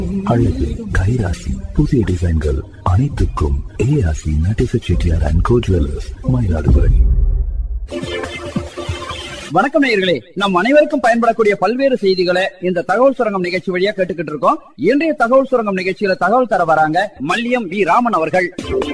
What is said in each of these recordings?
அழகு கைராசி புதிய டிசைன்கள் அனைத்துக்கும் ஏஆசி Nadesa Chettiar and co jewellers Mayiladuthurai வணக்கம் நேயர்களே நம் அனைவருக்கும் பயன்படக்கூடிய பல்வேறு செய்திகளை இந்த தகவல் சுரங்கம் நிகழ்ச்சி வழியா கேட்டுக்கிட்டு இருக்கோம் இன்றைய தகவல் சுரங்கம் நிகழ்ச்சியில தகவல் தர வராங்க மல்லியம் வி ராமன் அவர்கள்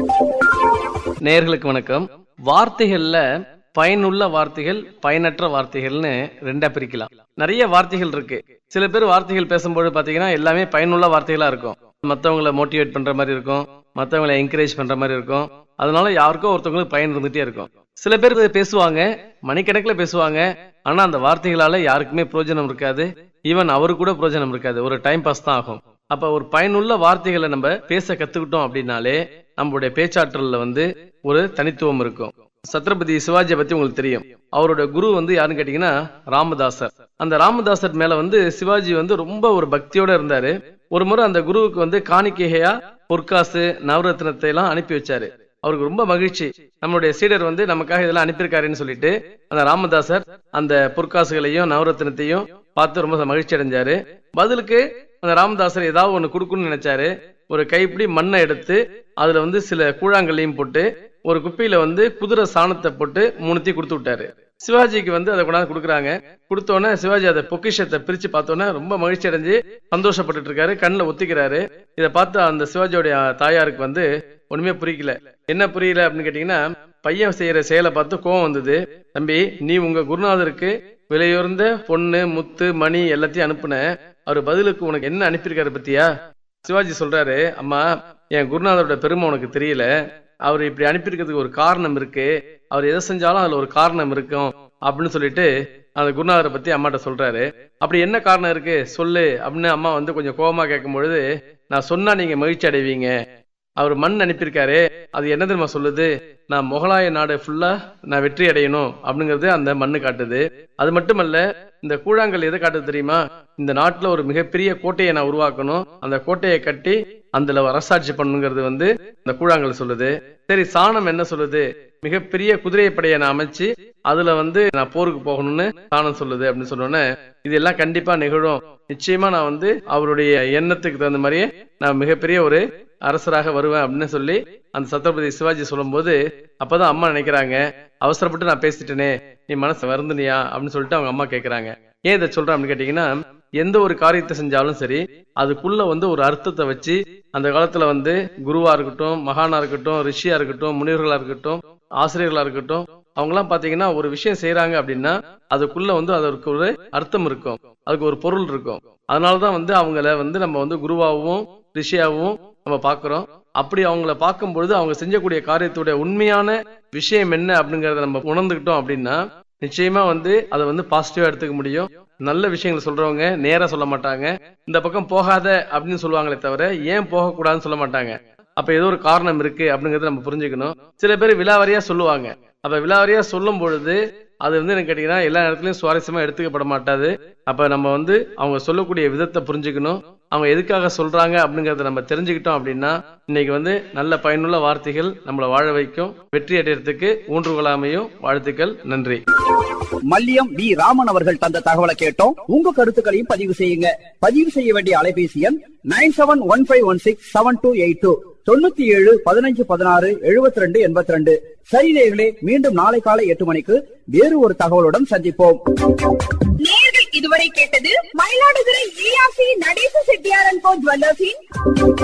நேயர்களுக்கு வணக்கம் வார்த்தைகள்ல பயனுள்ள வார்த்தைகள் பயனற்ற வார்த்தைகள்னு ரெண்டா பிரிக்கலாம் நிறைய வார்த்தைகள் இருக்கு சில பேர் வார்த்தைகள் பேசும்போது பாத்தீங்கன்னா எல்லாமே பயனுள்ள வார்த்தைகளா இருக்கும் மத்தவங்கள மோட்டிவேட் பண்ற மாதிரி இருக்கும் மத்தவங்கள என்கரேஜ் பண்ற மாதிரி இருக்கும் அதனால யாருக்கோ ஒருத்தவங்களுக்கு பயன் இருந்துட்டே இருக்கும் சில பேர் இதை பேசுவாங்க மணிக்கணக்கில் பேசுவாங்க ஆனா அந்த வார்த்தைகளால யாருக்குமே பிரயோஜனம் இருக்காது ஈவன் அவரு கூட பிரயோஜனம் இருக்காது ஒரு டைம் பாஸ் தான் ஆகும் அப்ப ஒரு பயனுள்ள வார்த்தைகளை நம்ம பேச கத்துக்கிட்டோம் அப்படின்னாலே நம்மளுடைய பேச்சாற்றல்ல வந்து ஒரு தனித்துவம் இருக்கும் சத்ரபதி சிவாஜியை பத்தி உங்களுக்கு தெரியும் அவரோட குரு வந்து யாருன்னு கேட்டீங்கன்னா ராமதாசர் அந்த ராமதாசர் மேல வந்து சிவாஜி வந்து ரொம்ப ஒரு பக்தியோட இருந்தாரு ஒரு முறை அந்த குருவுக்கு வந்து காணிக்கையா பொற்காசு நவரத்னத்தை எல்லாம் அனுப்பி வச்சாரு அவருக்கு ரொம்ப மகிழ்ச்சி நம்மளுடைய சீடர் வந்து நமக்காக இதெல்லாம் அனுப்பியிருக்காருன்னு சொல்லிட்டு அந்த ராமதாசர் அந்த பொற்காசுகளையும் நவரத்னத்தையும் பார்த்து ரொம்ப மகிழ்ச்சி அடைஞ்சாரு பதிலுக்கு அந்த ராமதாசர் ஏதாவது ஒண்ணு கொடுக்கணும்னு நினைச்சாரு ஒரு கைப்பிடி மண்ணை எடுத்து அதுல வந்து சில கூழாங்கல்லையும் போட்டு ஒரு குப்பையில வந்து குதிரை சாணத்தை போட்டு மூணுத்தையும் கொடுத்து விட்டாரு சிவாஜிக்கு வந்து அதை கொண்டாந்து கொடுக்குறாங்க கொடுத்தோன்னே சிவாஜி அதை பொக்கிஷத்தை பிரிச்சு பார்த்தோன்னே ரொம்ப மகிழ்ச்சி அடைஞ்சு சந்தோஷப்பட்டுட்டு இருக்காரு கண்ணில் ஒத்திக்கிறாரு இதை பார்த்து அந்த சிவாஜியோடைய தாயாருக்கு வந்து ஒண்ணுமே புரியல என்ன புரியல அப்படின்னு கேட்டீங்கன்னா பையன் செய்யற செயலை பார்த்து கோவம் வந்தது தம்பி நீ உங்க குருநாதருக்கு விலையுறந்த பொண்ணு முத்து மணி எல்லாத்தையும் அனுப்புன அவர் பதிலுக்கு உனக்கு என்ன அனுப்பியிருக்காரு பத்தியா சிவாஜி சொல்றாரு அம்மா என் குருநாதரோட பெருமை உனக்கு தெரியல அவர் இப்படி அனுப்பியிருக்கிறதுக்கு ஒரு காரணம் இருக்கு அவர் எதை செஞ்சாலும் அதுல ஒரு காரணம் இருக்கும் அப்படின்னு சொல்லிட்டு அந்த குருநாதரை பத்தி அம்மாட்ட சொல்றாரு அப்படி என்ன காரணம் இருக்கு சொல்லு அப்படின்னு அம்மா வந்து கொஞ்சம் கோபமா கேட்கும் பொழுது நான் சொன்னா நீங்க மகிழ்ச்சி அடைவீங்க அவர் மண் அனுப்பியிருக்காரு அது என்ன தெரியுமா சொல்லுது நான் முகலாய நாடு ஃபுல்லா நான் வெற்றி அடையணும் அப்படிங்கறது அந்த மண்ணு காட்டுது அது மட்டுமல்ல இந்த கூழாங்கல் எதை காட்டுது தெரியுமா இந்த நாட்டுல ஒரு மிகப்பெரிய கோட்டையை நான் உருவாக்கணும் அந்த கோட்டையை கட்டி அதுல அரசாட்சி பண்ணுங்கிறது வந்து இந்த கூழாங்கல் சொல்லுது சரி சாணம் என்ன சொல்லுது மிகப்பெரிய குதிரை படையை நான் அமைச்சு அதுல வந்து நான் போருக்கு போகணும்னு சாணம் சொல்லுது அப்படின்னு சொன்னோன்னே இதெல்லாம் கண்டிப்பா நிகழும் நிச்சயமா நான் வந்து அவருடைய எண்ணத்துக்கு தகுந்த மாதிரியே நான் மிகப்பெரிய ஒரு அரசராக வருவேன் அப்படின்னு சொல்லி அந்த சத்ரபதி சிவாஜி சொல்லும்போது அப்பதான் அம்மா நினைக்கிறாங்க அவசரப்பட்டு நான் பேசிட்டேனே நீ மனசு வருந்துனியா அப்படின்னு சொல்லிட்டு அவங்க அம்மா கேக்குறாங்க ஏன் இதை சொல்றேன் அப்படின்னு கேட்டீங்கன்னா எந்த ஒரு காரியத்தை செஞ்சாலும் சரி அதுக்குள்ள வந்து ஒரு அர்த்தத்தை வச்சு அந்த காலத்துல வந்து குருவா இருக்கட்டும் மகானா இருக்கட்டும் ரிஷியா இருக்கட்டும் முனிவர்களா இருக்கட்டும் ஆசிரியர்களா இருக்கட்டும் அவங்க எல்லாம் பாத்தீங்கன்னா ஒரு விஷயம் செய்யறாங்க அப்படின்னா அதுக்குள்ள வந்து அதற்கு ஒரு அர்த்தம் இருக்கும் அதுக்கு ஒரு பொருள் இருக்கும் அதனாலதான் வந்து அவங்கள வந்து நம்ம வந்து குருவாகவும் ரிஷியாவும் நம்ம பாக்குறோம் அப்படி அவங்கள பார்க்கும் பொழுது அவங்க செஞ்சக்கூடிய காரியத்துடைய உண்மையான விஷயம் என்ன அப்படிங்கறத நம்ம உணர்ந்துக்கிட்டோம் அப்படின்னா நிச்சயமா வந்து அதை வந்து பாசிட்டிவா எடுத்துக்க முடியும் நல்ல விஷயங்கள் சொல்றவங்க நேரா சொல்ல மாட்டாங்க இந்த பக்கம் போகாத அப்படின்னு சொல்லுவாங்களே தவிர ஏன் போகக்கூடாதுன்னு சொல்ல மாட்டாங்க அப்ப ஏதோ ஒரு காரணம் இருக்கு அப்படிங்கறத நம்ம புரிஞ்சுக்கணும் சில பேர் விலாவரியா சொல்லுவாங்க அப்ப விலாவரியா சொல்லும் பொழுது அது வந்து எனக்கு கேட்டீங்கன்னா எல்லா இடத்துலயும் சுவாரஸ்யமா எடுத்துக்கப்பட மாட்டாது அப்ப நம்ம வந்து அவங்க சொல்லக்கூடிய விதத்தை புரிஞ்சுக்கணும் அவங்க எதுக்காக சொல்றாங்க அப்படிங்கறத நம்ம தெரிஞ்சுக்கிட்டோம் அப்படின்னா இன்னைக்கு வந்து நல்ல பயனுள்ள வார்த்தைகள் நம்மளை வாழ வைக்கும் வெற்றி அடையறதுக்கு ஊன்றுகொள்ளாமையும் வாழ்த்துக்கள் நன்றி மல்லியம் வி ராமன் அவர்கள் தந்த தகவலை கேட்டோம் உங்க கருத்துக்களையும் பதிவு செய்யுங்க பதிவு செய்ய வேண்டிய அலைபேசி எண் nine seven one five one six seven two eight two தொண்ணூத்தி ஏழு பதினஞ்சு பதினாறு எழுபத்தி ரெண்டு எண்பத்தி ரெண்டு சரி நேயர்களே மீண்டும் நாளை காலை எட்டு மணிக்கு வேறு ஒரு தகவலுடன் சந்திப்போம் நேர்கள் இதுவரை கேட்டது மயிலாடுதுறை ஏஆர்சி நடேச செட்டியாரன் கோ ஜுவல்லர்ஸின்